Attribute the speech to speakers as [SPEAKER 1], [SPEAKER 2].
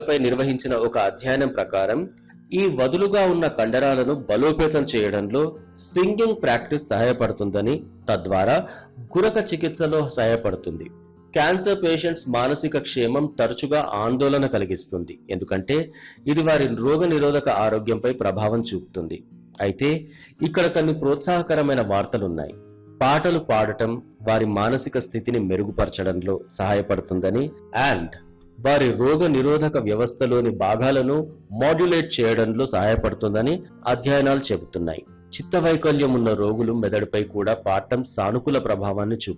[SPEAKER 1] పై నిర్వహించిన ఒక అధ్యయనం ప్రకారం ఈ వదులుగా ఉన్న కండరాలను బలోపేతం చేయడంలో సింగింగ్ ప్రాక్టీస్ సహాయపడుతుందని తద్వారా గురక చికిత్సలో సహాయపడుతుంది క్యాన్సర్ పేషెంట్స్ మానసిక క్షేమం తరచుగా ఆందోళన కలిగిస్తుంది ఎందుకంటే ఇది వారి రోగ నిరోధక ఆరోగ్యంపై ప్రభావం చూపుతుంది అయితే ఇక్కడ కొన్ని ప్రోత్సాహకరమైన వార్తలున్నాయి పాటలు పాడటం వారి మానసిక స్థితిని మెరుగుపరచడంలో సహాయపడుతుందని అండ్ వారి రోగ నిరోధక వ్యవస్థలోని భాగాలను మాడ్యులేట్ చేయడంలో సహాయపడుతుందని అధ్యయనాలు చెబుతున్నాయి చిత్త వైకల్యం ఉన్న రోగులు మెదడుపై కూడా పాడటం సానుకూల ప్రభావాన్ని చూపుతుంది